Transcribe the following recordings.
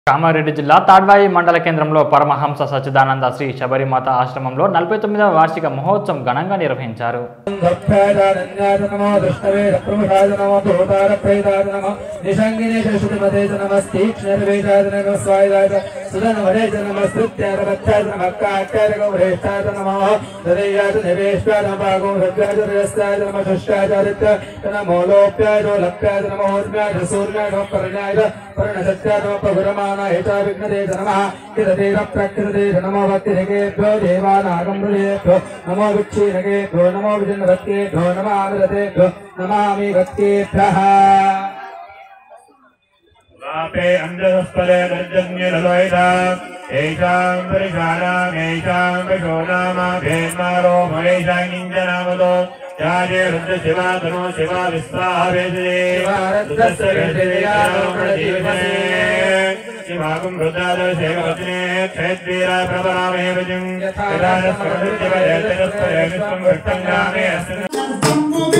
కామారెడ్డి జిల్లా తాడ్వాయి మండల కేంద్రంలో పరమహంస సచ్చిదానంద శ్రీ శబరిమాత ఆశ్రమంలో నలభై తొమ్మిదవ వార్షిక మహోత్సవం ఘనంగా నిర్వహించారు భక్తాదారణ్యాయ నమో దృష్టవే ప్రముఖాయ నమో భూతార ప్రేతాయ నమో నిషంగినే శశుమతే నమస్తీక్ష్ణర్వేదాయ నమో స్వాయుధాయ సుధనవరే నమస్తృత్యాయ భక్తాయ నమః కాట్యాయ గౌరేష్టాయ నమో దదయ్యాయ నివేష్టాయ నమాగో హృద్యాయ రయస్తాయ నమః శుష్టాయ నమో లోప్యాయ లప్యాయ నమో ఊర్మ్యాయ సూర్యాయ నమః పర్ణాయ పర్ణసత్యాయ నమః పగురమానాయ చ విఘ్నదే నమః కిరదేర ప్రకృతే నమో భక్తిరేభ్యో దేవానాగం హృదేభ్యో నమో విక్షీరగేభ్యో నమో విజనవత్యేభ్యో నమామిరతేభ్యో నమామి భక్తేభ్యः वापे अञ्जसस्पदे निर्जन्यललोहिता येषां परिषाणाम् येषां विशो नाम भेन्मारो महेशाङ्गिञ्जनामतो याजे रुद्र शिवा तनो शिवा विस्वाह वेदये रुद्रस्य वेदये शिवाकुं रुद्रादशेववचने क्षेद्वीरा प्रभरामे विजम् यथा नस्पदुर्जवयतरस्पदे विश्वं वृत्तङ्गामे अस्ति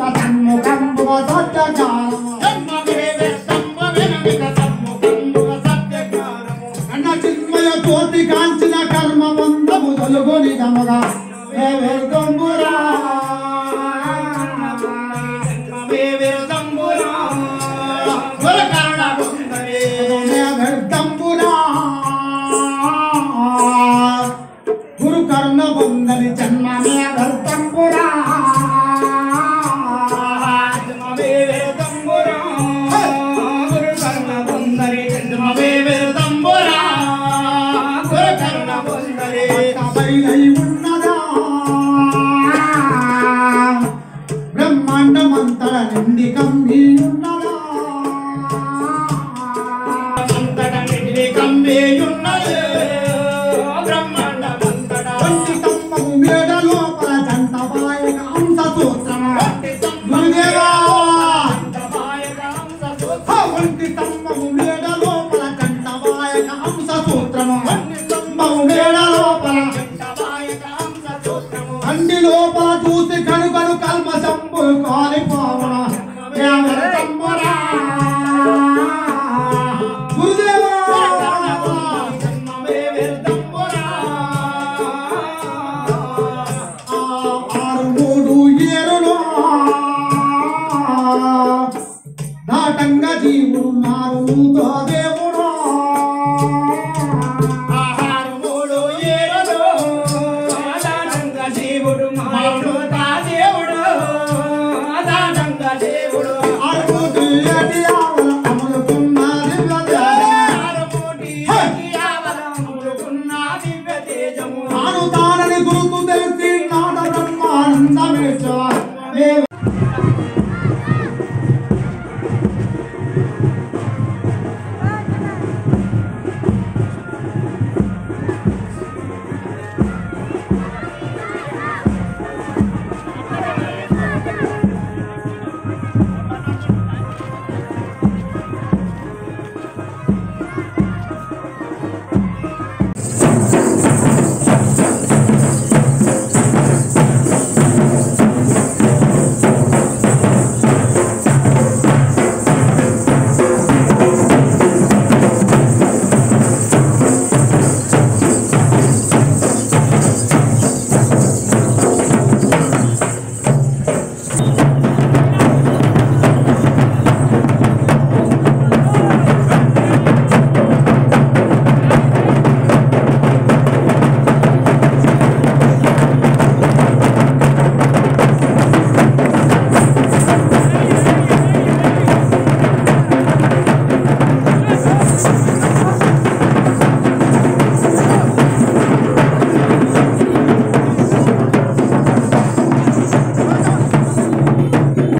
అన్న చిన్మయ జ్యోతి కాంచిన కర్మ వందము తొలుగొని గమగా వేవేర్గంబురా గురు కర్ణ వందని జన్మమే వ్యర్థంబురా ఉన్నదా బ్రహ్మాండమంతర నిండి కమ్మి ఉన్నదా వంటి తమ్మము మేడ లోపల జంట బాయక అంశ సూత్రము గురుదేవా ఆ వంటి తమ్మము మేడ లోపల జంట బాయక అంశ సూత్రము తమ్మము మేడ లోపల అన్ని లోపల చూసి కనుకను కల్మ సంపు కాలిపోవన దేవర తమ్మరా గురుదేవా ఆరు మూడు ఏరులో దాటంగా జీవుడు మారుతో దేవుడు అడుగుటి ఏటి ఆవల అమలుకున్న దివ్య తేజము. తాను తానని గుర్తు తెలిసి నా